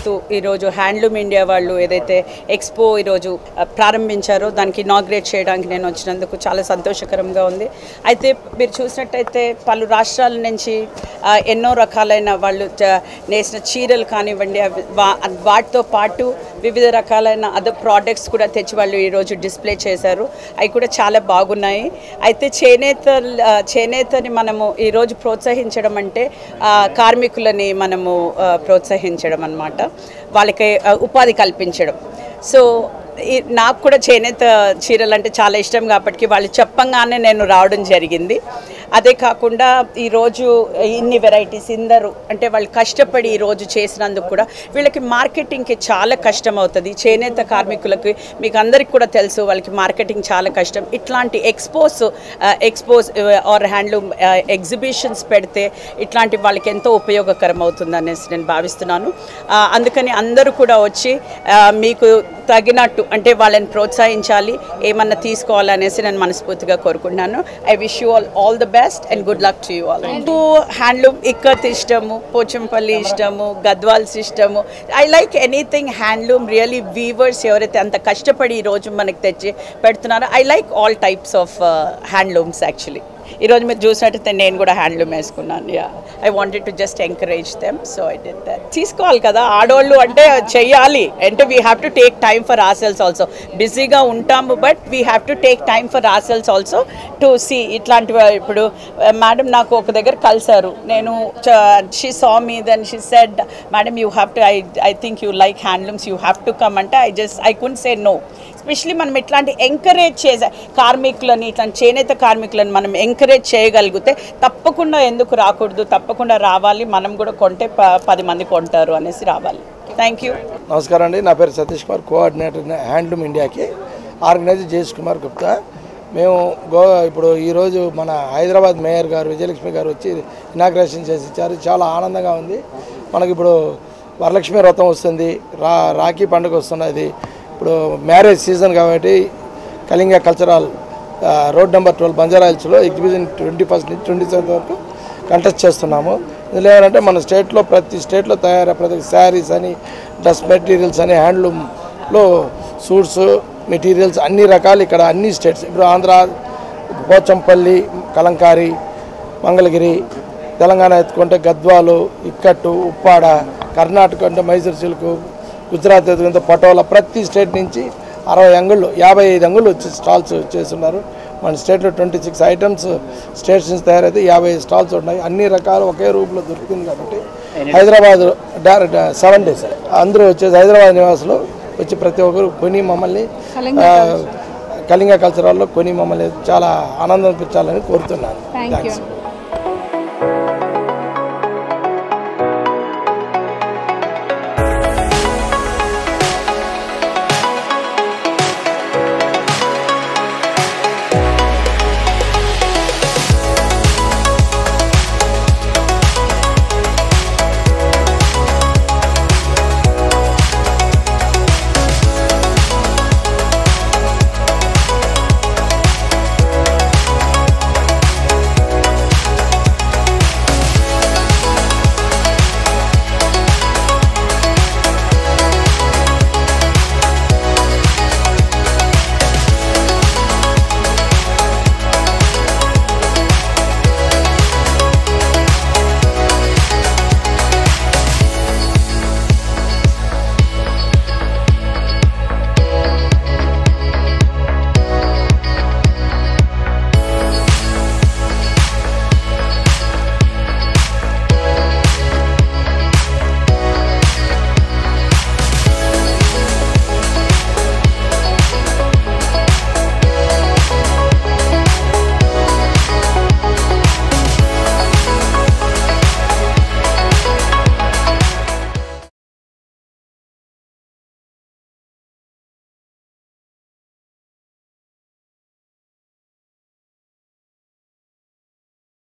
చేస్తూ ఈరోజు handloom India వాళ్ళు ఏదైతే ఎక్స్పో ఈరోజు ఆ, ప్రారంభించారో దానికి ఇనాగ్రేట్ చేయడానికి నేను వచ్చినందుకు చాలా సంతోషకరంగా ఉంది అయితే మీరు చూసినట్టయితే పలు రాష్ట్రాల నుంచి ఆ, ఎన్నో రకాలైన వాళ్ళు చ- నేసిన చీరలు కానివ్వండి అవి వా- వాటితో పాటు వివిధ రకాలైన అదర్ ప్రోడక్ట్స్ కూడా తెచ్చి వాళ్ళు ఈరోజు డిస్ప్లే చేశారు అవి కూడా చాలా బాగున్నాయి అయితే చేనేత ఆ, చేనేతని మనము ఈరోజు ప్రోత్సహించడం అంటే ఆ, కార్మికులని మనము ఆ, ప్రోత్సహించడం అన్నమాట వాళ్ళకి ఆ, ఉపాధి కల్పించడం సో ఈ నాకు కూడా చేనేత చీరలు అంటే చాలా ఇష్టం కాబట్టి వాళ్ళు చెప్పంగానే నేను రావడం జరిగింది అదే కాకుండా ఈరోజు ఇన్ని వెరైటీస్ ఇందరు అంటే వాళ్ళు కష్టపడి ఈరోజు చేసినందుకు కూడా వీళ్ళకి మార్కెటింగ్కి చాలా కష్టం అవుతుంది చేనేత కార్మికులకి మీకు అందరికి కూడా తెలుసు వాళ్ళకి మార్కెటింగ్ చాలా కష్టం ఇట్లాంటి expos expose or handloom exhibitions పెడితే ఇట్లాంటి వాళ్ళకి ఎంతో ఉపయోగకరం అవుతుంది అనేసి నేను భావిస్తున్నాను ఆ, అందుకని అందరూ కూడా వచ్చి ఆ, మీకు తగినట్టు అంటే వాళ్ళని ప్రోత్సహించాలి ఏమన్నా తీసుకోవాలనేసి నేను మనస్ఫూర్తిగా కోరుకుంటున్నాను I wish you all all the best and good luck to you all నాకు హ్యాండ్లూమ్ ఇక్కత్ ఇష్టము పోచంపల్లి ఇష్టము గద్వాల్స్ ఇష్టము I like anything handloom really weavers ఎవరైతే అంత కష్టపడి ఈ రోజు మనకి తెచ్చి పెడుతున్నారో I like all types of handlooms actually ఈరోజు మీరు చూసినట్టయితే నేను కూడా హ్యాండ్లూమ్ వేసుకున్నాను yeah I wanted to just encourage them so I did that తీసుకోవాలి కదా ఆడవాళ్ళు అంటే చెయ్యాలి అంటే we have to take time for ourselves also బిజీగా ఉంటాము but we have to take time for ourselves also to see ఇట్లాంటివి ఇప్పుడు మేడం నాకు ఒక దగ్గర కలిసారు నేను she saw me then she said madam you have to I I think you like handlooms you have to come అంటే I just I can say no especially మనం ఇట్లాంటి ఎంకరేజ్ చేసే కార్మికులని ఇట్లాంటి చేనేత కార్మికులను మనం ఎంకరేజ్ చేయగలిగితే తప్పకుండా ఎందుకు రాకూడదు తప్పకుండా రావాలి మనం కూడా కొంటే ప- పది మంది కొంటారు అనేసి రావాలి థ్యాంక్ యూ నమస్కారం అండి నా పేరు సతీష్ కుమార్ కోఆర్డినేటర్ హ్యాండ్లూమ్ ఇండియాకి ఆర్గనైజర్ జయేష్ కుమార్ గుప్తా మేము గో ఇప్పుడు ఈరోజు మన హైదరాబాద్ మేయర్ గారు విజయలక్ష్మి గారు వచ్చి ఇనాగ్రేషన్ చేసి ఇచ్చారు చాలా ఆనందంగా ఉంది మనకి ఇప్పుడు వరలక్ష్మి వ్రతం వస్తుంది రా రాఖీ పండుగ వస్తున్నది ఇప్పుడు మ్యారేజ్ సీజన్ కాబట్టి కళింగ కల్చరల్ ఆ, రోడ్ నెంబర్ ట్వెల్వ్ బంజారాయిల్స్లో ఎగ్జిబిషన్ ట్వంటీ ఫస్ట్ నుంచి ట్వంటీ సెవెంత్ వరకు కంటెస్ట్ చేస్తున్నాము ఇందులో ఏమంటే మన స్టేట్లో ప్రతి స్టేట్లో తయారయ్యే ప్రతి శారీస్ అని డ్రెస్ మెటీరియల్స్ అని హ్యాండ్లూమ్లో సూట్స్ మెటీరియల్స్ అన్ని రకాలు ఇక్కడ అన్ని స్టేట్స్ ఇప్పుడు ఆంధ్ర పోచంపల్లి కలంకారి మంగళగిరి తెలంగాణ ఎత్తుకుంటే గద్వాలు ఇక్కట్టు ఉప్పాడ కర్ణాటక అంటే మైసూర్ సిల్క్ గుజరాత్ ఎత్తుకుంటే పటోలా ప్రతి స్టేట్ నుంచి అరవై అంగుళ్ళు యాభై ఐదు అంగుళ్ళు వచ్చి స్టాల్స్ చేస్తున్నారు మన స్టేట్లో ట్వంటీ సిక్స్ ఐటమ్స్ స్టేట్స్ నుంచి తయారైతే యాభై ఐదు స్టాల్స్ ఉన్నాయి అన్ని రకాలు ఒకే రూపులో దొరుకుతుంది కాబట్టి హైదరాబాద్ డైరెక్ట్ సెవెన్ డేస్ అందరూ వచ్చేసి హైదరాబాద్ నివాసులు వచ్చి ప్రతి ఒక్కరు కొని మమ్మల్ని ఆ, కళింగ కల్చరల్లో కొని మమ్మల్ని చాలా ఆనందం అనిపించాలని కోరుతున్నాను థ్యాంక్స్